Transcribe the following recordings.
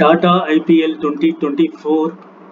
Tata IPL twenty twenty four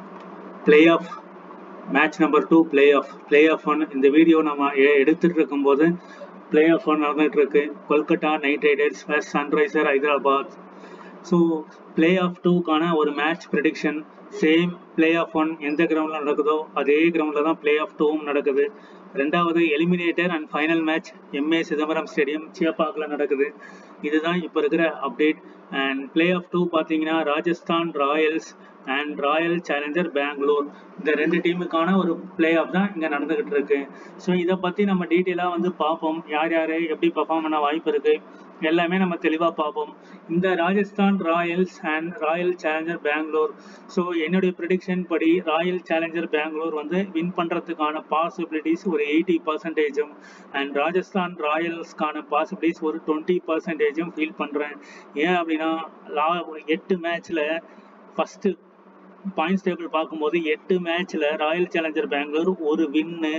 play off match number two play off play off one இந்த video நம்ம எ- எடுத்துட்டு இருக்கும்போது பிளே ஆஃப் ஒன் நடந்துட்டு இருக்கு Kolkata Knight Riders vs Sunriser Hyderabad so play off டூக்கான ஒரு match prediction same play off one எந்த கிரவுண்டில் நடக்குதோ அதே கிரவுண்டில் தான் பிளே ஆஃப் டூவும் நடக்குது ரெண்டாவது eliminator and final match MA Chidambaram stadium சியப்பாக்கில் நடக்குது இதுதான் இப்போ இருக்கிற update and play off two பார்த்தீங்கன்னா Rajasthan Royals and Royal Challenger Bangalore இந்த ரெண்டு டீமுக்கான ஒரு பிளே ஆஃப் தான் இங்கே நடந்துகிட்டு இருக்கு ஸோ இதை பற்றி நம்ம டீட்டெயிலாக வந்து பார்ப்போம் யார் யார் எப்படி பர்ஃபார்ம் பண்ண வாய்ப்பு இருக்கு எல்லாமே நம்ம தெளிவாக பார்ப்போம் இந்த Rajasthan Royals and Royal Challenger Bangalore so என்னுடைய ப்ரிடிக்ஷன் படி ராயல் சேலஞ்சர் பெங்களூர் வந்து வின் பண்ணுறதுக்கான பாசிபிலிட்டிஸ் ஒரு எயிட்டி பர்சன்டேஜும் அண்ட் ராஜஸ்தான் ராயல்ஸ்க்கான பாசிபிலிட்டிஸ் ஒரு டுவெண்ட்டி பர்சன்டேஜும் ஃபீல் பண்ணுறேன் ஏன் அப்படின்னா லா எட்டு மேட்ச்சில் ஃபஸ்ட்டு பாயிண்ட்ஸ் டேபிள் பார்க்கும்போது எட்டு மேட்ச்ல ராயல் சேலஞ்சர் பெங்களூர் ஒரு வின்னு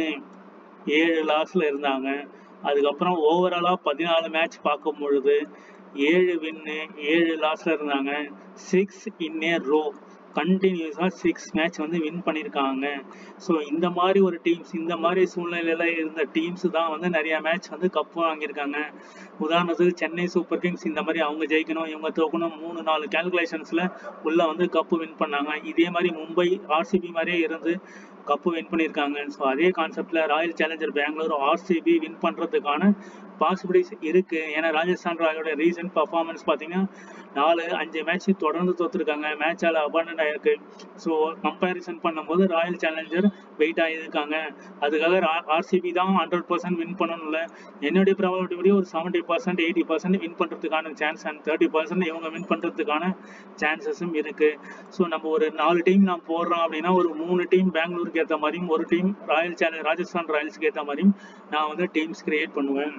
ஏழு லாஸ்ல இருந்தாங்க அதுக்கப்புறம் ஓவராலா பதினாலு மேட்ச் பார்க்கும் பொழுது ஏழு வின்னு ஏழு லாஸ்ல இருந்தாங்க சிக்ஸ் இன் ஏ ரோ கண்டினியூஸாக சிக்ஸ் மேட்ச் வந்து வின் பண்ணியிருக்காங்க ஸோ இந்த மாதிரி ஒரு டீம்ஸ் இந்த மாதிரி சூழ்நிலையில இருந்த டீம்ஸ் தான் வந்து நிறைய மேட்ச் வந்து கப்பு வாங்கியிருக்காங்க உதாரணத்துக்கு சென்னை சூப்பர் கிங்ஸ் இந்த மாதிரி அவங்க ஜெயிக்கணும் இவங்க தோக்கணும் மூணு நாலு கேல்குலேஷன்ஸ்ல உள்ள வந்து கப்பு வின் பண்ணாங்க இதே மாதிரி மும்பை ஆர்சிபி மாதிரியே இருந்து கப்பு வின் பண்ணியிருக்காங்க ஸோ அதே கான்செப்ட்ல Royal Challenger Bangalore RCB win பண்றதுக்கான பாசிபிலிட்டிஸ் இருக்கு ஏன்னா ராஜஸ்தான் ராயோட ரீசன்ட் பர்ஃபார்மன்ஸ் பார்த்தீங்கன்னா நாலு அஞ்சு மேட்ச் தொடர்ந்து தோத்துருக்காங்க மேட்சால அபாண்டன்ட் ஆயிருக்கு ஸோ கம்பேரிசன் பண்ணும்போது ராயல் சேலஞ்சர் வெயிட் ஆகியிருக்காங்க அதுக்காக ஆர்சிபி தான் ஹண்ட்ரட் பர்சன்ட் வின் பண்ணணும்ல என்னுடைய ப்ராபபிலிட்டி படி ஒரு seventy percent eighty percent win பண்ணுறதுக்கான சான்ஸ் அண்ட் தேர்ட்டி பர்சன்ட் இவங்க வின் பண்ணுறதுக்கான சான்சஸும் இருக்கு ஸோ நம்ம ஒரு நாலு டீம் நான் போடுறோம் அப்படின்னா ஒரு மூணு டீம் பெங்களூருக்கு ஏற்ற மாதிரியும் ஒரு டீம் ராயல் சேலஞ்ச் ராஜஸ்தான் ராயல்ஸ்க்கு ஏற்ற மாதிரியும் நான் வந்து டீம்ஸ் கிரியேட் பண்ணுவேன்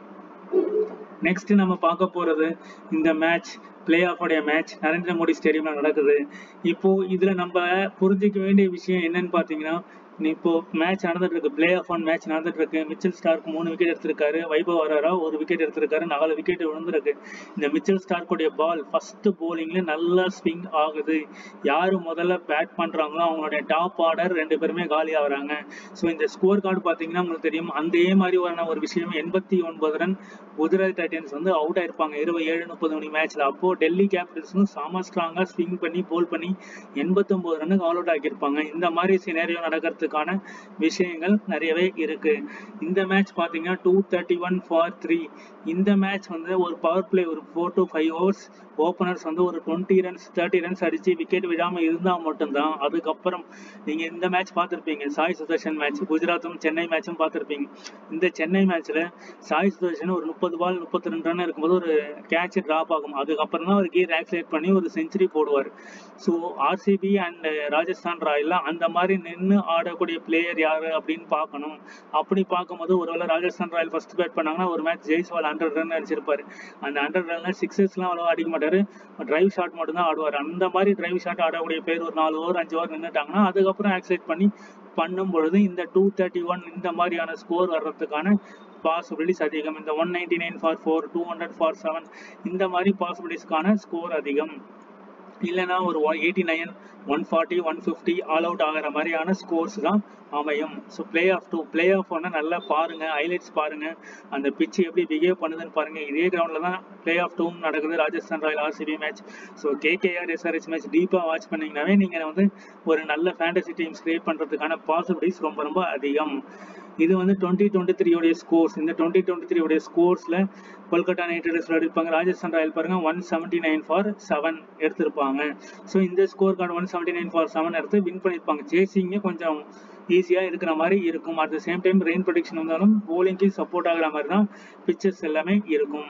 நெக்ஸ்ட் நம்ம பார்க்க போறது இந்த மேட்ச் பிளே ஆஃப் உடைய மேட்ச் நரேந்திர மோடி ஸ்டேடியம்ல நடக்குது இப்போ இதுல நம்ம புரிஞ்சிக்க வேண்டிய விஷயம் என்னன்னு பாத்தீங்கன்னா இப்போ மேட்ச் நடந்துட்டு இருக்கு பிளே ஆஃப் ஒன் மேட்ச் நடந்துட்டு இருக்கு மிச்சல் ஸ்டார்க் மூணு விக்கெட் எடுத்திருக்காரு வைபவ் வராரா ஒரு விக்கெட் எடுத்திருக்காரு நாலு விக்கெட் விழுந்திருக்கு இந்த மிச்சல் ஸ்டார்க்குடைய பால் ஃபர்ஸ்ட் போலிங்ல நல்லா ஸ்விங் ஆகுது யாரு முதல்ல பேட் பண்றாங்களோ அவங்களுடைய டாப் ஆர்டர் ரெண்டு பேருமே காலி ஆகுறாங்க ஸோ இந்த ஸ்கோர் கார்டு பாத்தீங்கன்னா உங்களுக்கு தெரியும் அதே மாதிரி ஒரு ஒரு விஷயம் எண்பத்தி ஒன்பது ரன் குஜராத் டைட்டன்ஸ் வந்து அவுட் ஆயிருப்பாங்க இருபது ஏழு முப்பது மணி மேட்ச்ல அப்போ டெல்லி கேபிட்டல்ஸும் செம ஸ்ட்ராங்கா ஸ்விங் பண்ணி போல் பண்ணி எண்பத்தொன்பது ரன்னுக்கு ஆல் அவுட் ஆக்கியிருப்பாங்க இந்த மாதிரி சினேரியோ நடக்கிறதுக்கான விஷயங்கள் நிறையவே இருக்கு இந்த மேட்ச் பாத்தீங்கன்னா two thirty one for three இந்த மேட்ச் வந்து ஒரு பவர் பிளே ஒரு four to five hours openers வந்து ஒரு டுவெண்ட்டி ரன்ஸ் தேர்ட்டி ரன்ஸ் அடிச்சு விக்கெட் விடாம இருந்தா மட்டும்தான் அதுக்கப்புறம் நீங்க இந்த மேட்ச் பார்த்திருப்பீங்க சாய் சுதர்ஷன் மேட்ச் குஜராத்தும் சென்னை மேட்சும் பார்த்திருப்பீங்க இந்த சென்னை மேட்ச்ல சாய் சுதர்ஷன் ஒரு முப்பது பால் முப்பத்தி ரெண்டு ரன் இருக்கும்போது ஒரு கேட்ச் டிராப் ஆகும் அதுக்கப்புறம் தான் ஒரு கீர் ஆக்சிலேட் பண்ணி ஒரு செஞ்சுரி போடுவார் ஸோ ஆர்சிபி அண்ட் ராஜஸ்தான் ராயல்ல அந்த மாதிரி நின்று ஆடக்கூடிய பிளேயர் யாரு அப்படின்னு பார்க்கணும் அப்படி பார்க்கும்போது ஒருவேளை ராஜஸ்தான் ராயல் ஃபர்ஸ்ட் பேட் பண்ணாங்கன்னா ஒரு மேட்ச் ஜெய்ஸ்வால் ஹண்ட்ரட் ரன் அடிச்சிருப்பாரு அந்த ஹண்ட்ரட் ரன்ல சிக்ஸஸ்லாம் அவ்வளோ அடிக்க மாட்டாரு டிரைவ் ஷாட் மட்டும் தான் ஆடுவார் அந்த மாதிரி டிரைவ் ஷாட் ஆடக்கூடிய பேர் ஒரு நாலு ஓவர் அஞ்சு ஓவர் நின்றுட்டாங்கன்னா அதுக்கப்புறம் ஆக்சிலேட் பண்ணி பண்ணும் பொழுது இந்த டூ தேர்ட்டி ஒன் இந்த மாதிரியான ஸ்கோர் வர்றதுக்கான பாசிபிலிட்டிஸ் அதிகம் இந்த one ninety nine for four two hundred for seven இந்த மாதிரி பாசிபிலிட்டிஸ்க்கான ஸ்கோர் அதிகம் இல்லைன்னா ஒரு eighty nine one forty one fifty all out ஆகிற மாதிரியான ஸ்கோர்ஸ் தான் அமையும் so play off two play off ஒன்னா நல்லா பாருங்க ஹைலைட்ஸ் பாருங்க அந்த பிச் எப்படி பிஹேவ் பண்ணுதுன்னு பாருங்க இதே கிரவுண்ட்ல தான் பிளே ஆஃப் டூ நடக்குது Rajasthan Royal RCB match so KKR SRS match டீப்பாக வாட்ச் பண்ணீங்கன்னாவே நீங்க வந்து ஒரு நல்ல ஃபேண்டசி டீம்ஸ் கிரியேட் பண்றதுக்கான பாசிபிலிட்டிஸ் ரொம்ப ரொம்ப அதிகம் இது வந்து டுவெண்ட்டி டுவெண்ட்டி த்ரீயோடைய ஸ்கோர்ஸ் இந்த டுவெண்ட்டி டுவெண்ட்டி த்ரீயோடைய ஸ்கோர்ஸ்ல கொல்கட்டா நைட் ரைடர்ஸ் விளையாடிருப்பாங்க ராஜஸ்தான் ராயல் பாருங்க one seventy nine for seven எடுத்திருப்பாங்க ஸோ இந்த score card one seventy nine for seven எடுத்து வின் பண்ணியிருப்பாங்க சேசிங்க கொஞ்சம் ஈஸியா இருக்கிற மாதிரி இருக்கும் at the same time rain prediction வந்தாலும் போலிங்க்கு சப்போர்ட் ஆகுற மாதிரி தான் பிச்சர்ஸ் எல்லாமே இருக்கும்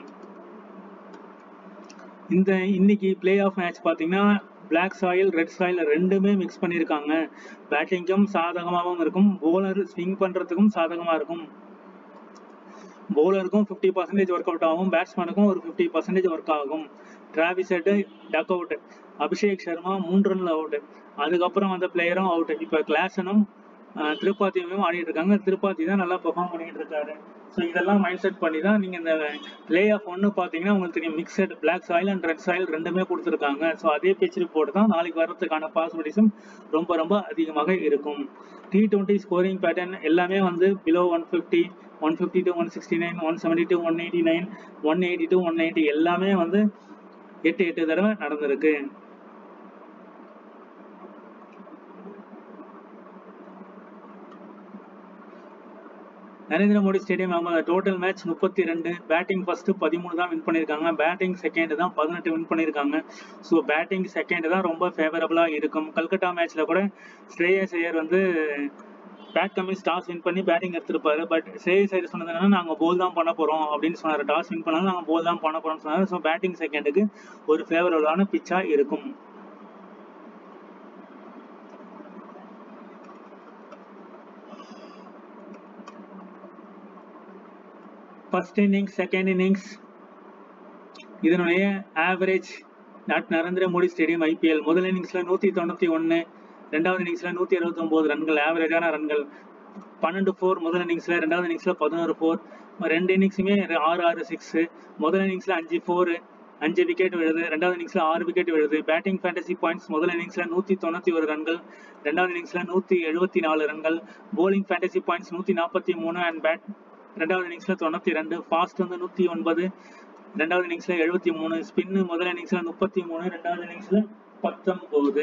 இந்த இன்னைக்கு பிளே ஆஃப் மேட்ச் பார்த்தீங்கன்னா பிளாக் சாயில் ரெட் சாயில் ரெண்டுமே மிக்ஸ் பண்ணியிருக்காங்க பேட்டிங்கும் சாதகமாகவும் இருக்கும் போலர் ஸ்விங் பண்றதுக்கும் சாதகமா இருக்கும் பவுலருக்கும் ஃபிஃப்டி பர்சன்டேஜ் ஒர்க் அவுட் ஆகும் பேட்ஸ்மேனுக்கும் ஒரு ஃபிஃப்டி பர்சன்டேஜ் ஒர்க் ஆகும் Travis Head duck out Abhishek Sharma மூன்று ரன்ல அவுட் அதுக்கப்புறம் அந்த பிளேயரும் அவுட் இப்போ கிளாசனும் திருப்பாத்தியும் ஆடிட்டு இருக்காங்க திருப்பாத்தி தான் நல்லா பெர்ஃபார்ம் பண்ணிட்டு இருக்காரு ஸோ இதெல்லாம் மைண்ட் செட் பண்ணி தான் நீங்கள் இந்த லே ஆஃப் ஒன்று பார்த்தீங்கன்னா உங்களுக்கு தெரியும் mixed black soil and red soil ரெண்டுமே கொடுத்துருக்காங்க ஸோ அதே பிச் ரிப்போர்ட் தான் நாளைக்கு வர்றதுக்கான பாசிபிலிட்டிஸும் ரொம்ப ரொம்ப அதிகமாக இருக்கும் டி டுவெண்ட்டி ஸ்கோரிங் பேட்டர்ன் எல்லாமே வந்து below one fifty one fifty to one sixty nine one seventy to one eighty nine one eighty to one ninety எல்லாமே வந்து எட்டு எட்டு தடவை நடந்திருக்கு நரேந்திர மோடி ஸ்டேடியம் அவங்க டோட்டல் மேட்ச் முப்பத்தி ரெண்டு பேட்டிங் ஃபர்ஸ்ட் பதிமூணு தான் வின் பண்ணியிருக்காங்க பேட்டிங் செகண்ட் தான் பதினெட்டு வின் பண்ணியிருக்காங்க ஸோ பேட்டிங் செகண்ட் தான் ரொம்ப ஃபேவரபுளாக இருக்கும் கல்கட்டா மேட்ச்ல கூட ஸ்ரேயஸ் ஐயர் வந்து பேட் கம்மி டாஸ் வின் பண்ணி பேட்டிங் எடுத்திருப்பாரு பட் ஸ்ரேயஸ் ஐயர் சொன்னது என்னன்னா நாங்கள் போல் தான் பண்ண போகிறோம் அப்படின்னு சொன்னார் டாஸ் வின் பண்ணாலும் நாங்கள் போல் தான் பண்ண போகிறோம்னு சொன்னார் ஸோ பேட்டிங் செகண்டுக்கு ஒரு ஃபேவரபுளான பிச்சாக இருக்கும் ஃபர்ஸ்ட் இன்னிங்ஸ் செகண்ட் இன்னிங்ஸ் இதனுடைய average not Narendra Modi stadium IPL முதல் இன்னிங்ஸ்ல நூத்தி தொண்ணூத்தி ஒன்னு ரெண்டாவது இன்னிங்ஸ்ல நூத்தி அறுபத்தி ஒன்பது ரன்கள் ஆவரேஜான ரன்கள் பன்னெண்டு ஃபோர் முதல் இன்னிங்ஸ்ல ரெண்டாவது இன்னிங்ஸ்ல பதினோரு ஃபோர் ரெண்டு இன்னிங்ஸுமே ஆறு ஆறு சிக்ஸ் முதல் இன்னிங்ஸ்ல அஞ்சு ஃபோர் அஞ்சு விக்கெட் விழுது ரெண்டாவது இன்னிங்ஸ்ல ஆறு விக்கெட் விழுது பேட்டிங் ஃபேண்டசி பாயிண்ட்ஸ் முதல் இன்னிங்ஸ்ல நூத்தி தொண்ணூத்தி ஒரு ரன்கள் ரெண்டாவது இன்னிங்ஸ்ல நூத்தி எழுபத்தி நாலு ரன்கள் போலிங் ஃபேண்டசி பாயிண்ட்ஸ் நூத்தி நாற்பத்தி மூணு அண்ட் பேட் ரெண்டாவது இன்னிங்ஸ்ல தொண்ணூத்தி ரெண்டு ஃபாஸ்ட் வந்து நூத்தி ஒன்பது ரெண்டாவது இன்னிங்ஸ்ல எழுபத்தி மூணு ஸ்பின்னு முதல் இன்னிங்ஸ்ல முப்பத்தி மூணு ரெண்டாவது இன்னிங்ஸ்ல பத்தொன்பது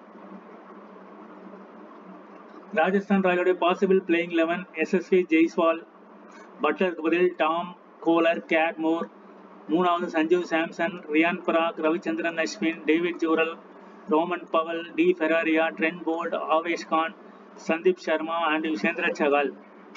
ராஜஸ்தான் ராயலுடைய possible playing eleven Yashasvi Jaiswal பட்லருக்கு பதில் டாம் கோலர் கேட்மோர் மூணாவது Sanjeev Samson Riyan Parag Ravichandran Ashwin David Jurel Rovman Powell D Ferreira Trent Boult Avesh Khan Sandeep Sharma and Yuzvendra Chahal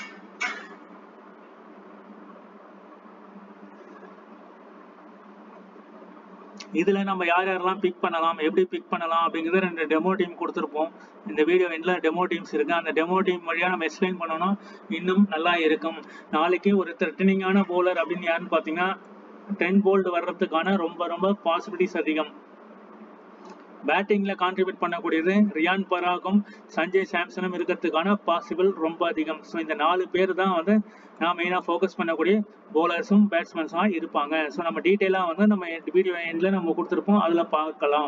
இதுல நம்ம யார் யாரெல்லாம் பிக் பண்ணலாம் எப்படி பிக் பண்ணலாம் அப்படிங்கிறத ரெண்டு டெமோ டீம் கொடுத்துருப்போம் இந்த வீடியோ எண்ட்ல டெமோ டீம்ஸ் இருக்கு அந்த டெமோ டீம் வழியா நம்ம எக்ஸ்பிளைன் பண்ணோம்னா இன்னும் நல்லா இருக்கும் நாளைக்கு ஒரு த்ரெட்டனிங்கான போலர் அப்படின்னு யாருன்னு பாத்தீங்கன்னா டென் போல்டு வர்றதுக்கான ரொம்ப ரொம்ப பாசிபிலிட்டிஸ் அதிகம் பேட்டிங்ல கான்ட்ரிபியூட் பண்ணக்கூடியது ரியான் பராகும் சஞ்சய் சாம்சனும் இருக்கிறதுக்கான பாசிபிள் ரொம்ப அதிகம் ஸோ இந்த நாலு பேர் தான் வந்து நான் மெயினாக ஃபோக்கஸ் பண்ணக்கூடிய போலர்ஸும் பேட்ஸ்மேன்ஸும் இருப்பாங்க ஸோ நம்ம டீட்டெயிலாக வந்து நம்ம வீடியோ எண்டில் நம்ம கொடுத்துருப்போம் அதில் பார்க்கலாம்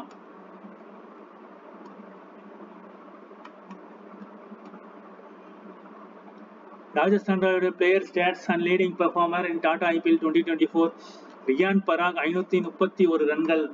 ராஜஸ்தான் ராயோட player stats and leading performer in Tata IPL twenty twenty four Riyan Parag ஐநூற்றி முப்பத்தி ஒரு ரன்கள்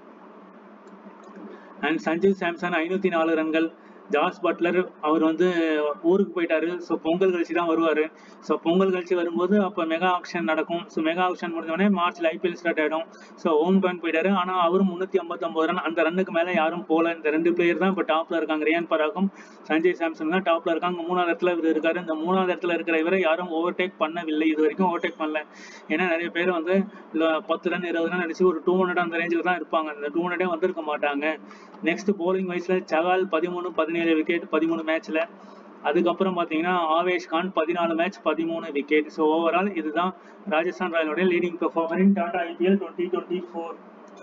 அண்ட் சஞ்சீவ் சாம்சன் ஐநூற்றி நாலு ரன்கள் ஜாஸ் பட்லர் அவர் வந்து ஊருக்கு போயிட்டாரு ஸோ பொங்கல் கழிச்சு தான் வருவார் ஸோ பொங்கல் கழிச்சு வரும்போது அப்போ மெகா ஆக்ஷன் நடக்கும் ஸோ மெகா ஆக்ஷன் முடிஞ்சோடனே மார்ச்சில் ஐபிஎல் ஸ்டார்ட் ஆகிடும் ஸோ ஹோம் பேன் போயிட்டாரு ஆனால் அவரும் முந்நூற்றி ஐம்பத்தொம்பது ரன் அந்த ரன்னுக்கு மேலே யாரும் போகல இந்த ரெண்டு பிளேயர் தான் இப்போ டாப்பில் இருக்காங்க ரியான் பராக்கும் சஞ்சய் சாம்சன் தான் டாப்பில் இருக்காங்க மூணாவது இடத்துல இவர் இருக்காரு இந்த மூணாவது இடத்துல இருக்கிற இவரை யாரும் ஓவர்டேக் பண்ணவில்லை இது வரைக்கும் ஓவர்டேக் பண்ணல ஏன்னா நிறைய பேர் வந்து பத்து ரன் இருபது ரன் அடிச்சு ஒரு டூ ஹண்ட்ரட் அந்த ரேஞ்சில் தான் இருப்பாங்க இந்த டூ ஹண்ட்ரடே வந்திருக்க மாட்டாங்க நெக்ஸ்ட் போலிங் வைஸில் சகால் பதிமூணு பதினேழு விக்கெட் பதிமூணு மேட்ச்ல அதுக்கப்புறம் பார்த்தீங்கன்னா ஆவேஷ் கான் பதினாலு மேட்ச் பதிமூணு விக்கெட் ஸோ ஓவரால் இதுதான் ராஜஸ்தான் ராயலுடைய leading performer in Tata IPL twenty twenty four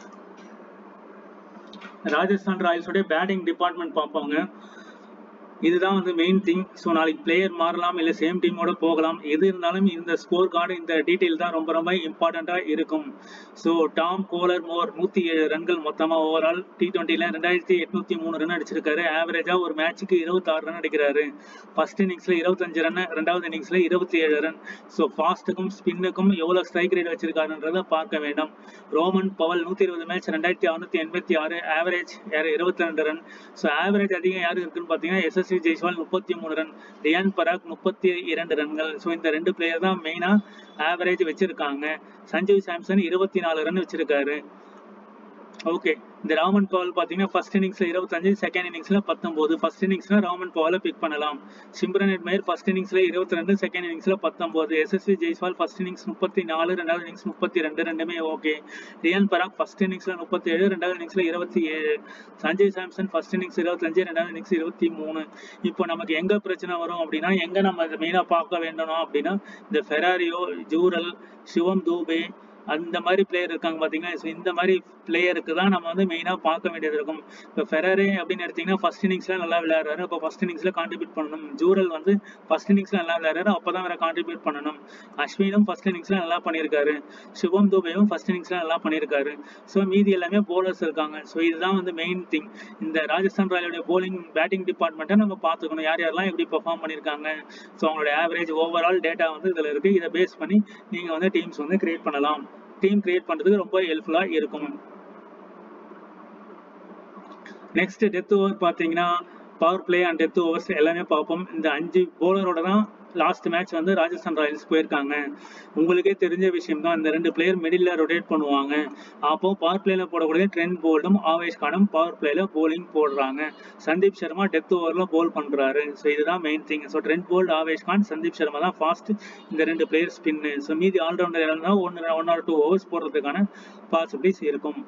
Rajasthan ராயல்ஸோடைய பேட்டிங் டிபார்ட்மெண்ட் பார்ப்பாங்க இதுதான் வந்து மெயின் திங் ஸோ நாளைக்கு பிளேயர் மாறலாம் இல்லை சேம் டீமோட போகலாம் எது இருந்தாலும் இந்த ஸ்கோர் கார்டு இந்த டீட்டெயில் தான் ரொம்ப ரொம்ப இம்பார்ட்டண்ட்டாக இருக்கும் ஸோ டாம் கோலர் மோர் நூற்றி ஏழு ரன்கள் மொத்தமாக ஓவரால் டி டுவெண்ட்டியில் ரெண்டாயிரத்தி எட்நூத்தி மூணு ரன் அடிச்சிருக்காரு ஆவரேஜாக ஒரு மேட்ச்சுக்கு இருபத்தாறு ரன் அடிக்கிறாரு ஃபர்ஸ்ட் இன்னிங்ஸில் இருபத்தஞ்சு ரன் ரெண்டாவது இன்னிங்ஸில் இருபத்தி ஏழு ரன் ஸோ ஃபாஸ்ட்டுக்கும் ஸ்பின்னுக்கும் எவ்வளோ ஸ்ட்ரைக் ரேட் வச்சிருக்காருன்றதை பார்க்க வேண்டாம் ரோமன் பவல் நூற்றி இருபது மேட்ச் ரெண்டாயிரத்தி அறுநூத்தி எண்பத்தி ஆறு ஆவரேஜ் யார் இருபத்தி ரெண்டு ரன் ஸோ ஆவரேஜ் அதிகம் யாரு இருக்குன்னு பார்த்தீங்கன்னா எஸ்எஸ் எஸ்எஸ்வி ஜெய்ஸ்வால் முப்பத்தி மூணு ரன் ரியான் பராக் முப்பத்தி இரண்டு ரன்கள் ஸோ இந்த ரெண்டு பிளேயர் தான் மெயினாக ஆவரேஜ் வச்சிருக்காங்க சஞ்சீவ் சாம்சன் இருபத்தி நாலு ரன் வச்சிருக்காரு ஓகே இந்த ராமன் பவல் பார்த்தீங்கன்னா ஃபர்ஸ்ட் இன்னிங்ஸ்ல இருபத்தஞ்சு செகண்ட் இன்னிங்ஸ்ல பத்தொன்பது ஃபர்ஸ்ட் இன்னிங்ஸ்ல ராமன் பவலை பிக் பண்ணலாம் சிம்ரன் எட்மயர் ஃபர்ஸ்ட் இன்னிங்ஸ்ல இருபத்தி ரெண்டு செகண்ட் இன்னிங்ஸ்ல பத்தொன்பது எஸ்எஸ்வி ஜெய்ஸ்வால் ஃபர்ஸ்ட் இன்னிங்ஸ் முப்பத்தி நாலு ரெண்டாவது இன்னிங்ஸ் முப்பத்தி ரெண்டு ரெண்டுமே ஓகே ரியான் பராக் ஃபர்ஸ்ட் இன்னிங்ஸ்ல முப்பத்தி ஏழு ரெண்டாவது இன்னிங்ஸ்ல இருபத்தி ஏழு சஞ்சய் சாம்சன் ஃபர்ஸ்ட் இன்னிங்ஸ் இருபத்தஞ்சு ரெண்டாவது இன்னிங்ஸ் இருபத்தி மூணு இப்போ நமக்கு எங்க பிரச்சனை வரும் அப்படின்னா எங்க நம்ம மெயினா பார்க்க வேண்டணும் அப்படின்னா இந்த ஃபெராரியோ ஜூரல் சிவம் தூபே அந்த மாதிரி பிளேயர் இருக்காங்க பார்த்தீங்கன்னா ஸோ இந்த மாதிரி பிளேயருக்கு தான் நம்ம வந்து மெயினாக பார்க்க வேண்டியது இருக்கும் இப்போ ஃபெரரே அப்படின்னு எடுத்தீங்கன்னா ஃபர்ஸ்ட் இன்னிங்ஸில் நல்லா விளையாடுறாரு அப்போ ஃபர்ஸ்ட் இன்னிங்ஸில் கான்ட்ரிபியூட் பண்ணணும் ஜூரல் வந்து ஃபர்ஸ்ட் இன்னிங்ஸில் நல்லா விளையாடுறாரு அப்போ தான் வேற கான்ட்ரிபியூட் பண்ணணும் அஸ்வினும் ஃபர்ஸ்ட் இன்னிங்ஸில் நல்லா பண்ணியிருக்காரு சிவம் துபேவும் ஃபர்ஸ்ட் இன்னிங்ஸில் நல்லா பண்ணியிருக்காரு ஸோ மீதி எல்லாமே போலர்ஸ் இருக்காங்க ஸோ இதுதான் வந்து மெயின் திங் இந்த ராஜஸ்தான் ராயலுடைய போலிங் பேட்டிங் டிபார்ட்மெண்ட்டை நம்ம பார்த்துக்கணும் யார் யாரெல்லாம் எப்படி பெர்ஃபார்ம் பண்ணியிருக்காங்க ஸோ அவங்களோட ஆவரேஜ் ஓவரால் டேட்டா வந்து இதில் இருக்குது இதை பேஸ் பண்ணி நீங்கள் வந்து டீம்ஸ் வந்து கிரியேட் பண்ணலாம் டீம் கிரியேட் பண்ணுறதுக்கு ரொம்ப ஹெல்ப்ஃபுல்லாக இருக்கும் நெக்ஸ்ட் டெத் ஓவர் பார்த்தீங்கன்னா power play and death overs எல்லாமே பார்ப்போம் இந்த அஞ்சு போலரோட தான் லாஸ்ட் மேட்ச் வந்து ராஜஸ்தான் ராயல்ஸ் போயிருக்காங்க உங்களுக்கே தெரிஞ்ச விஷயம் தான் இந்த ரெண்டு பிளேயர் மிடில் ரொட்டேட் பண்ணுவாங்க அப்போ பவர் பிளேல போடக்கூடிய ட்ரெண்ட் போல்டும் ஆவேஷ் கானும் பவர் பிளேல போலிங் போடுறாங்க சந்தீப் சர்மா டெத் ஓவர்ல போல் பண்றாரு ஸோ இதுதான் main thing so Trent Boult Avesh Khan Sandeep Sharma தான் ஃபாஸ்ட் இந்த ரெண்டு பிளேயர் ஸ்பின்னு ஸோ மீதி ஆல்ரவுண்டர் இருந்தால் ஒன்று ஒன் ஆர் டூ ஓவர்ஸ் போடுறதுக்கான பாசிபிலிட்டிஸ் இருக்கும்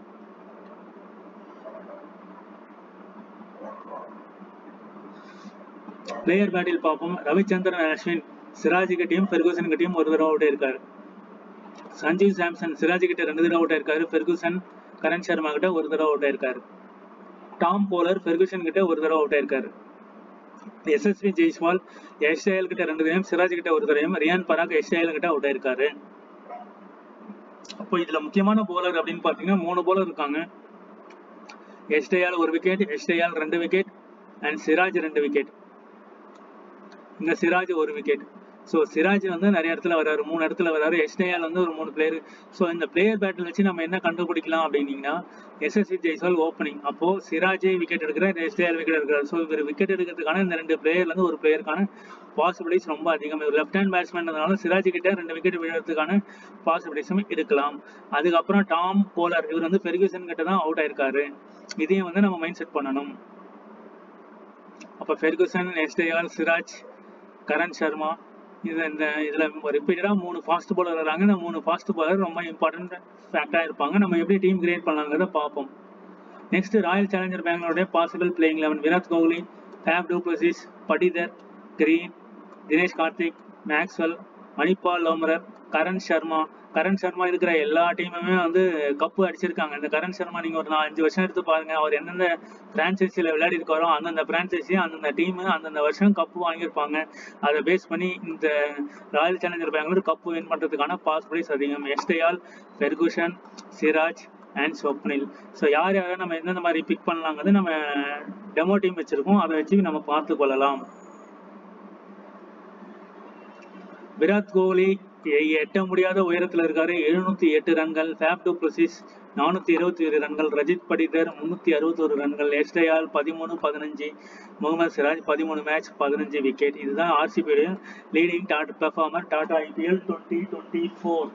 பிளேயர் பேட்டில் பார்ப்போம் ரவிச்சந்திரன் அஸ்வின் சிராஜ் கிட்டையும் ஃபெர்கூசன் கிட்டையும் ஒரு தடவை அவுட் இருக்காரு சஞ்சீவ் சாம்சன் சிராஜ் கிட்ட ரெண்டு தடவை அவுட் இருக்காரு ஃபெர்கூசன் கரண் சர்மா கிட்ட ஒரு தடவை அவுட் இருக்காரு டாம் போலர் ஃபெர்கூசன் கிட்ட ஒரு தடவை அவுட் இருக்காரு எஸ்எஸ்பி ஜெய்ஸ்வால் எஸ்ஐஎல் கிட்ட ரெண்டு தடவையும் சிராஜ் கிட்ட ஒரு தடவையும் ரியான் பராக் எஸ்ஐஎல் கிட்ட அவுட் இருக்காரு அப்போ இதுல முக்கியமான போலர் அப்படின்னு பாத்தீங்கன்னா மூணு போலர் இருக்காங்க எஸ்டையால் ஒரு விக்கெட் எஸ்டையால் ரெண்டு விக்கெட் அண்ட் சிராஜ் ரெண்டு விக்கெட் இங்க சிராஜ் ஒரு விக்கெட் ஸோ சிராஜ் வந்து நிறைய இடத்துல வராரு மூணு இடத்துல வராரு எஸ்டேஆல் வந்து ஒரு மூணு பிளேயர் ஸோ இந்த பிளேயர் பேட்டில் வச்சு நம்ம என்ன கண்டுபிடிக்கலாம் அப்படின்னீங்கன்னா எஸ்எஸ்சி ஜெய்ஸ்வால் ஓப்பனிங் அப்போ சிராஜே விக்கெட் எடுக்கிறார் எஸ்டேஆல் விக்கெட் எடுக்கிறார் ஸோ இவர் விக்கெட் எடுக்கிறதுக்கான இந்த ரெண்டு பிளேயர்ல இருந்து ஒரு பிளேயருக்கான பாசிபிலிட்டிஸ் ரொம்ப அதிகம் இவர் லெஃப்ட் ஹேண்ட் பேட்ஸ்மேன்றதுனால சிராஜ் கிட்ட ரெண்டு விக்கெட் விழுறதுக்கான பாசிபிலிட்டிஸும் இருக்கலாம் அதுக்கப்புறம் டாம் போலர் இவர் வந்து ஃபெர்கூசன் கிட்ட தான் அவுட் ஆயிருக்காரு இதையும் வந்து நம்ம மைண்ட் செட் பண்ணணும் அப்போ ஃபெர்கூசன் எஸ்டேஆல் சிராஜ் கரண் சர்மா இது இந்த இதில் ரிப்பீட்டடாக மூணு ஃபாஸ்ட் பாலர் வராங்க இந்த மூணு ஃபாஸ்ட் பாலர் ரொம்ப இம்பார்ட்டன்ட் ஃபேக்டாக இருப்பாங்க நம்ம எப்படி டீம் கிரியேட் பண்ணலாங்கிறத பார்ப்போம் நெக்ஸ்ட் ராயல் சேலஞ்சர் பெங்களூருடைய possible playing eleven Virat Kohli Faf du Plessis Patidar Green Dinesh Karthik Maxwell Mahipal Lomror Karan Sharma Karan Sharma இருக்கிற எல்லா டீமுமே வந்து கப்பு அடிச்சிருக்காங்க இந்த கரண் சர்மா நீங்க ஒரு அஞ்சு வருஷம் எடுத்து பாருங்க அவர் எந்தெந்த பிரான்ச்சைசியில் விளையாடி இருக்காரோ அந்தந்த பிரான்ச்சைசி அந்தந்த டீம் அந்தந்த வருஷம் கப்பு வாங்கியிருப்பாங்க அதை பேஸ் பண்ணி இந்த Royal Challenger Bangalore cup win பண்றதுக்கான பாசிபிலிட்டிஸ் அதிகம் எஸ்டையால் Ferguson Siraj and Swapnil so யார் யாரை நம்ம எந்தெந்த மாதிரி பிக் பண்ணலாங்கிறது நம்ம டெமோ டீம் வச்சிருக்கோம் அதை வச்சு நம்ம பார்த்து கொள்ளலாம் விராட் கோலி எட்ட முடியாத உயரத்துல இருக்காரு எழுநூத்தி எட்டு ரன்கள் ஃபேப் டு பிளசிஸ் நானூத்தி இருபத்தி ஏழு ரன்கள் ரஜித் படிதர் முன்னூத்தி அறுபத்தி ஒரு ரன்கள் எஸ்டையால் பதிமூணு பதினஞ்சு முகமது சிராஜ் பதிமூணு மேட்ச் பதினஞ்சு விக்கெட் இதுதான் ஆர்சிபியுடைய leading dot performer Tata IPL twenty twenty four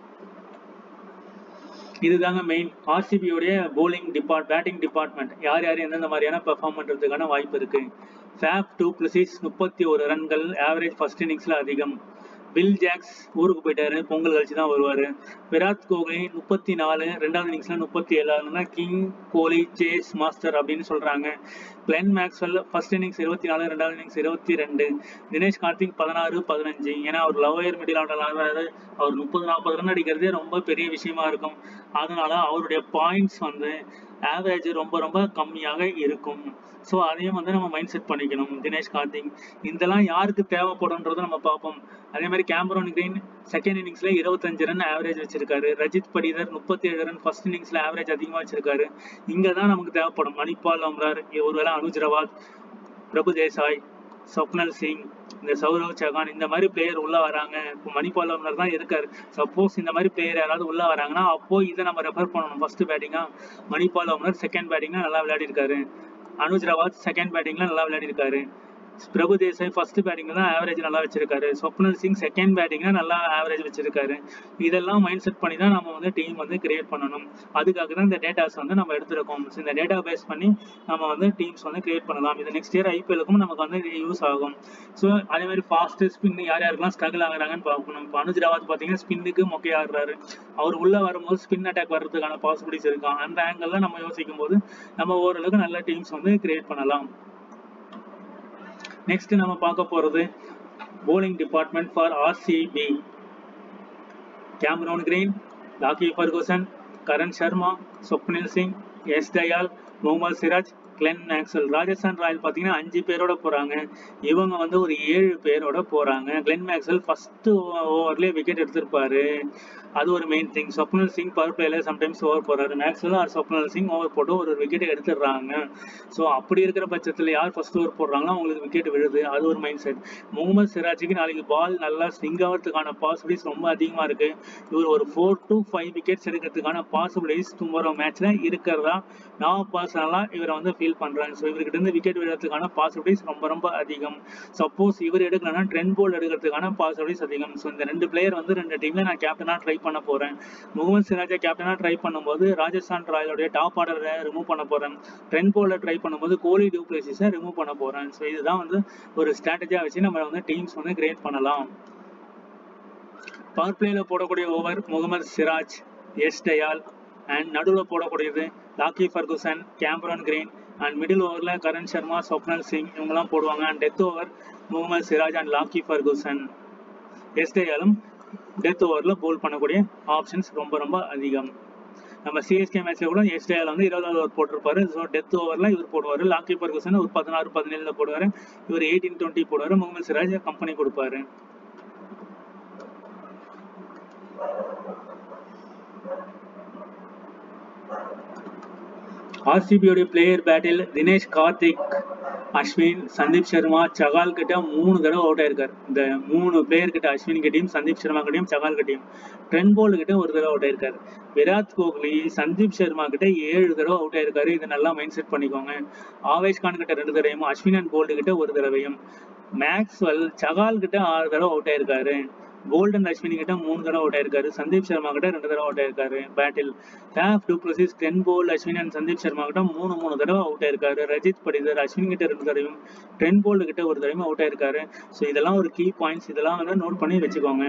இதுதாங்க மெயின் ஆர்சிபியோடைய போலிங் டிபார்ட் பேட்டிங் டிபார்ட்மெண்ட் யார் யார் எந்தெந்த மாதிரியான பெர்ஃபார்ம் பண்றதுக்கான வாய்ப்பு இருக்கு ஃபேப் டூ பிளசிஸ் முப்பத்தி ஒரு ரன்கள் ஆவரேஜ் ஃபர்ஸ்ட் இன்னிங்ஸ்ல அதிகம் பில் ஜாக்ஸ் ஊருக்கு போயிட்டாரு பொங்கல் கழிச்சு தான் வருவாரு விராட் கோலி முப்பத்தி நாலு ரெண்டாவது இன்னிங்ஸ்ல முப்பத்தி ஏழு கிங் கோலி சேஸ் மாஸ்டர் அப்படின்னு சொல்றாங்க கிளென் மேக்ஸ்வெல் ஃபர்ஸ்ட் இன்னிங்ஸ் இருபத்தி நாலு ரெண்டாவது இன்னிங்ஸ் இருபத்தி ரெண்டு தினேஷ் கார்த்திக் பதினாறு பதினஞ்சு ஏன்னா அவர் லவர் மிடில் ஆர்டர் ஆடுறாரு அவர் முப்பது நாற்பது ரன் அடிக்கிறதே ரொம்ப பெரிய விஷயமா இருக்கும் அதனால அவருடைய பாயிண்ட்ஸ் வந்து ஆவரேஜ் ரொம்ப ரொம்ப கம்மியாக இருக்கும் ஸோ அதையும் வந்து நம்ம மைண்ட் செட் பண்ணிக்கணும் தினேஷ் கார்த்திக் இதெல்லாம் யாருக்கு தேவைப்படும்ன்றதை நம்ம பார்ப்போம் அதே மாதிரி கேமரோன் கிரீன் செகண்ட் இன்னிங்ஸ்ல இருபத்தஞ்சு ரன் ஆவரேஜ் வச்சிருக்காரு ரஜித் படிதர் முப்பத்தி ஏழு ரன் ஃபர்ஸ்ட் இன்னிங்ஸ்ல ஆவரேஜ் அதிகமாக வச்சிருக்காரு இங்க தான் நமக்கு தேவைப்படும் மணிபால் அம்ரார் ஒருவேளை அனுஜ் ரவாத் பிரபு தேசாய் ஸ்வப்னல் சிங் இந்த சௌரவ் சகான் இந்த மாதிரி பிளேயர் உள்ள வராங்க இப்போ மணிபால் அம்ரார் தான் இருக்காரு சப்போஸ் இந்த மாதிரி பிளேயர் யாராவது உள்ள வராங்கன்னா அப்போ இதை நம்ம ரெஃபர் பண்ணணும் ஃபர்ஸ்ட் பேட்டிங்கா மணிபால் அம்ரார் செகண்ட் பேட்டிங்ல நல்லா விளையாடி இருக்காரு அனுஜ் ரவாத் செகண்ட் பேட்டிங்ல நல்லா விளையாடி இருக்காரு பிரபு தேசாய் ஃபர்ஸ்ட் பேட்டிங்ல தான் ஆவரேஜ் நல்லா வச்சிருக்காரு ஸ்வப்னல் சிங் செகண்ட் பேட்டிங்ல நல்லா ஆவரேஜ் வச்சிருக்காரு இதெல்லாம் மைண்ட் செட் பண்ணி தான் நம்ம வந்து டீம் வந்து கிரியேட் பண்ணணும் அதுக்காக தான் இந்த டேட்டாஸ் வந்து நம்ம எடுத்துருக்கோம் ஸோ இந்த டேட்டா பேஸ் பண்ணி நம்ம வந்து டீம்ஸ் வந்து கிரியேட் பண்ணலாம் இது நெக்ஸ்ட் இயர் ஐபிஎலுக்கும் நமக்கு வந்து யூஸ் ஆகும் ஸோ அதே மாதிரி ஃபாஸ்ட் ஸ்பின் யார் யாருக்கெல்லாம் ஸ்ட்ரகிள் ஆகுறாங்கன்னு பார்க்கணும் இப்போ அனுஜ் ராவத் பார்த்தீங்கன்னா ஸ்பின்னுக்கு மொக்கை ஆடுறாரு அவர் உள்ள வரும்போது ஸ்பின் அட்டாக் வர்றதுக்கான பாசிபிலிட்டிஸ் இருக்கும் அந்த ஆங்கிள் நம்ம யோசிக்கும் போது நம்ம ஓரளவுக்கு நல்ல டீம்ஸ் வந்து கிரியேட் பண்ணலாம் நெக்ஸ்ட் நம்ம பார்க்க போறது bowling department for RCB Cameron Green Lockie Ferguson Karan Sharma Swapnil Singh Yash Dayal Mohammed Siraj Glenn Maxwell Rajasthan Royal பார்த்தீங்கன்னா அஞ்சு பேரோட போகிறாங்க இவங்க வந்து ஒரு ஏழு பேரோட போகிறாங்க கிளென் மேக்ஸ்வெல் ஃபஸ்ட்டு ஓவர்லேயே விக்கெட் எடுத்திருப்பாரு அது ஒரு main thing Swapnil Singh power பிளேல சம்டைம்ஸ் ஓவர் போறாரு Maxwell or Swapnil Singh over போட்டு ஒரு விக்கெட் எடுத்துடுறாங்க ஸோ அப்படி இருக்கிற பட்சத்தில் யார் ஃபர்ஸ்ட் ஓவர் போடுறாங்களோ அவங்களுக்கு விக்கெட் விழுது அது ஒரு மைண்ட் செட் முகமது சிராஜுக்கு நாளைக்கு பால் நல்லா ஸ்விங் ஆகிறதுக்கான பாசிபிலிட்டிஸ் ரொம்ப அதிகமாக இருக்கு இவர் ஒரு ஃபோர் டு ஃபைவ் விக்கெட்ஸ் எடுக்கிறதுக்கான பாசிபிலிட்டிஸ் டுமாரோ மேட்ச்ல இருக்கிறதா நான் பர்சனலாக இவரை வந்து ஃபீல் பண்றேன் ஸோ இவர்கிட்ட இருந்து விக்கெட் விழுறதுக்கான பாசிபிலிட்டிஸ் ரொம்ப ரொம்ப அதிகம் சப்போஸ் இவர் எடுக்கலன்னா ட்ரெண்ட் போல் எடுக்கிறதுக்கான பாசிபிலிட்டிஸ் அதிகம் ஸோ இந்த ரெண்டு பிளேயர் வந்து ரெண்டு டீம்ல நான் கேப்டனா ட்ரை பண்ண போறேன் முகமது சிராஜா கேப்டனா ட்ரை பண்ணும்போது ராஜஸ்தான் ராயலுடைய டாப் ஆர்டரை ரிமூவ் பண்ண போறேன் ட்ரெண்ட் போல ட்ரை பண்ணும்போது கோலி டூப்ளேசிஸை ரிமூவ் பண்ண போறேன் ஸோ இதுதான் வந்து ஒரு ஸ்ட்ராட்டஜியா வச்சு நம்ம வந்து டீம்ஸ் வந்து கிரியேட் பண்ணலாம் பவர் பிளேல போடக்கூடிய ஓவர் முகமது சிராஜ் எஸ் டயால் அண்ட் நடுவில் போடக்கூடியது Lockie Ferguson Cameron Green and middle ஓவரில் கரண் சர்மா சொப்னல் சிங் இவங்கெல்லாம் போடுவாங்க and death over Mohammed Siraj and Lockie Ferguson Yash டயாலும் டெத் ஓவரில் போல் பண்ணக்கூடிய ஆப்ஷன்ஸ் ரொம்ப ரொம்ப அதிகம் நம்ம சிஎஸ்கே மேட்ச்ல கூட எஸ்டேல வந்து இருபதாவது ஓவர் போட்டிருப்பாரு ஸோ டெத் ஓவர்ல இவர் போடுவார் லாக்கி பர்கூசன் ஒரு பதினாறு பதினேழுல போடுவார் இவர் எயிட்டீன் டுவெண்ட்டி போடுவார் முகமது சிராஜ் கம்பெனி கொடுப்பாரு ஆர்சிபியோடைய பிளேயர் பேட்டில் தினேஷ் கார்த்திக் அஸ்வின் சந்தீப் சர்மா சகால் கிட்ட மூணு தடவை அவுட் ஆயிருக்காரு இந்த மூணு பிளேயர் கிட்ட அஸ்வின் கிட்டையும் சந்தீப் சர்மா கிட்டையும் சகால் கிட்டையும் ட்ரெண்ட் போல் கிட்ட ஒரு தடவை அவுட் ஆயிருக்காரு விராட் கோஹ்லி சந்தீப் சர்மா கிட்ட ஏழு தடவை அவுட் ஆயிருக்காரு இதை நல்லா மைண்ட் செட் பண்ணிக்கோங்க ஆவேஷ் கான் கிட்ட ரெண்டு தடவையும் அஸ்வின் அண்ட் போல்டு கிட்ட ஒரு தடவையும் மேக்ஸ்வெல் சகால் கிட்ட ஆறு தடவை அவுட் ஆயிருக்காரு கோல்டன் அஸ்வினி கிட்ட மூணு தடவை அவுட் ஆயிருக்காரு சந்தீப் சர்மா கிட்ட ரெண்டு தடவை அவுட் ஆயிருக்காரு battle Faf du Plessis ten ball Ashwin and Sandeep Sharma கிட்ட மூணு மூணு தடவை அவுட் ஆயிருக்காரு ரஜித் படிதர் அஸ்வின் கிட்ட ரெண்டு தடவையும் டென் போல்டு கிட்ட ஒரு தடவையும் அவுட் ஆயிருக்காரு ஸோ இதெல்லாம் ஒரு கீ பாயிண்ட்ஸ் இதெல்லாம் வந்து நோட் பண்ணி வச்சுக்கோங்க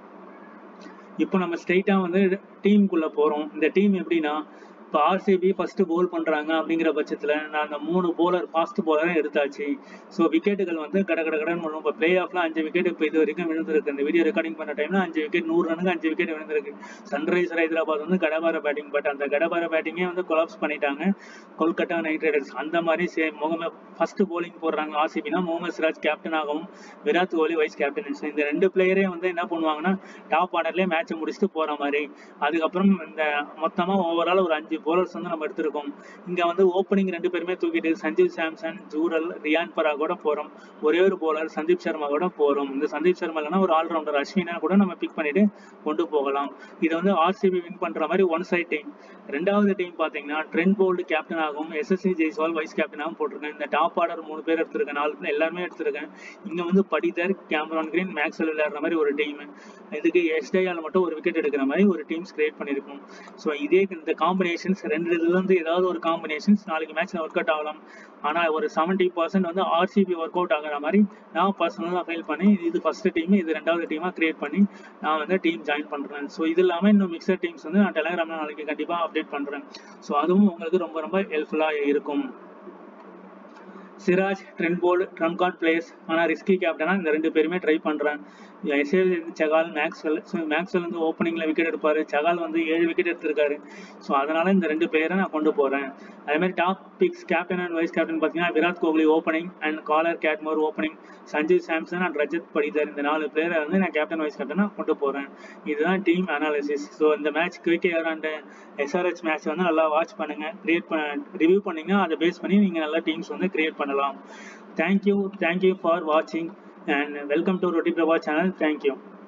இப்போ நம்ம ஸ்ட்ரெயிட்டா வந்து டீமுக்குள்ள போறோம் இந்த டீம் எப்படின்னா இப்போ ஆர்சிபி ஃபர்ஸ்ட் போல் பண்றாங்க அப்படிங்கிற பட்சத்துல நான் அந்த மூணு போலர் ஃபாஸ்ட் போலரை எடுத்தாச்சு ஸோ விக்கெட்டுகள் வந்து கட கட கடன் பண்ணும் இப்போ பிளே ஆஃப்ல அஞ்சு விக்கெட் இப்போ இது வரைக்கும் விழுந்திருக்கு இந்த வீடியோ ரெக்கார்டிங் பண்ண டைம்ல அஞ்சு விக்கெட் நூறு ரனுக்கு அஞ்சு விக்கெட் விழுந்திருக்கு சன்ரைசர் ஹைதராபாத் வந்து கடபார பேட்டிங் பட் அந்த கடபார பேட்டிங்கே வந்து கொலாப்ஸ் பண்ணிட்டாங்க கொல்கத்தா நைட் ரைடர்ஸ் அந்த மாதிரி சேம் முகமது ஃபர்ஸ்ட் போலிங் போடுறாங்க ஆர்சிபினா முகமது சிராஜ் கேப்டன் ஆகவும் விராட் கோலி வைஸ் கேப்டன் இந்த ரெண்டு பிளேயரே வந்து என்ன பண்ணுவாங்கன்னா டாப் ஆர்டர்லேயே மேட்சை முடிச்சுட்டு போற மாதிரி அதுக்கப்புறம் இந்த மொத்தமா ஓவரால் ஒரு அஞ்சு போலர்ஸ் வந்து நம்ம எடுத்திருக்கோம் இங்க வந்து ஓப்பனிங் ரெண்டு பேருமே தூக்கிட்டு சஞ்சீவ் சாம்சன் ஜூரல் ரியான் பரா கூட போறோம் ஒரே ஒரு போலர் சந்தீப் சர்மா கூட போறோம் இந்த சந்தீப் சர்மா இல்லைன்னா ஒரு ஆல்ரவுண்டர் அஸ்வினா கூட நம்ம பிக் பண்ணிட்டு கொண்டு போகலாம் இது வந்து ஆர்சிபி வின் பண்ற மாதிரி ஒன் சைட் டீம் ரெண்டாவது டீம் பாத்தீங்கன்னா ட்ரெண்ட் போல்டு கேப்டன் ஆகும் எஸ்எஸ்சி ஜெய்ஸ்வால் வைஸ் கேப்டனாகவும் போட்டிருக்கேன் இந்த டாப் ஆர்டர் மூணு பேர் எடுத்திருக்கேன் நாலு பேர் எல்லாருமே எடுத்திருக்கேன் இங்க வந்து படிதர் கேமரான் கிரீன் மேக்ஸ்வெல் விளையாடுற மாதிரி ஒரு டீம் இதுக்கு எஸ்டையால் மட்டும் ஒரு விக்கெட் எடுக்கிற மாதிரி ஒரு டீம்ஸ் கிரியேட் பண்ணியிருக்கோம் ஸோ இதே இந்த காம்பினேஷன்ஸ் ரெண்டு இதுல இருந்து ஏதாவது ஒரு காம்பினேஷன்ஸ் நாளைக்கு மேட்ச்ல ஒர்க் அவுட் ஆகலாம் ஆனா ஒரு செவன்டி பர்சன்ட் வந்து ஆர்சிபி ஒர்க் அவுட் ஆகுற மாதிரி நான் பர்சனலாக ஃபீல் பண்ணி இது ஃபர்ஸ்ட் டீம் இது ரெண்டாவது டீமா கிரியேட் பண்ணி நான் வந்து டீம் ஜாயின் பண்றேன் ஸோ இது இல்லாம இன்னும் மிக்சர் டீம்ஸ் வந்து நான் டெலிகிராம்ல நாளைக்கு கண்டிப்பா அப்டேட் பண்றேன் ஸோ அதுவும் உங்களுக்கு ரொம்ப ரொம்ப ஹெல்ப்ஃபுல்லா இருக்கும் Siraj Trent Boult trump card players ஆனால் ரிஸ்கி கேப்டனா இந்த ரெண்டு பேருமே ட்ரை பண்ணுறேன் எஸ்ஏல் சகால் மேக்ஸ்வெல் ஸோ மேக்ஸ்வெல் வந்து ஓப்பனிங்கில் விக்கெட் எடுப்பார் சகால் வந்து ஏழு விக்கெட் எடுத்திருக்காரு ஸோ அதனால இந்த ரெண்டு பேரை நான் கொண்டு போகிறேன் அதே மாதிரி top picks captain and vice captain பார்த்தீங்கன்னா Virat Kohli opening and Kohler Cadmore opening Sanjeev Samson and Rajat Patidar இந்த நாலு பேரை வந்து நான் கேப்டன் வைஸ் கேப்டனாக கொண்டு போகிறேன் இதுதான் டீம் அனாலிசிஸ் ஸோ இந்த match KKR and SRH match வந்து நல்லா வாட்ச் பண்ணுங்க கிரியேட் பண்ண ரிவ்யூ பண்ணீங்கன்னா அதை பேஸ் பண்ணி நீங்கள் நல்லா டீம்ஸ் வந்து கிரியேட் பண்ணலாம் தேங்க்யூ தேங்க்யூ ஃபார் வாட்சிங் and welcome to Roti Prabha channel. Thank you.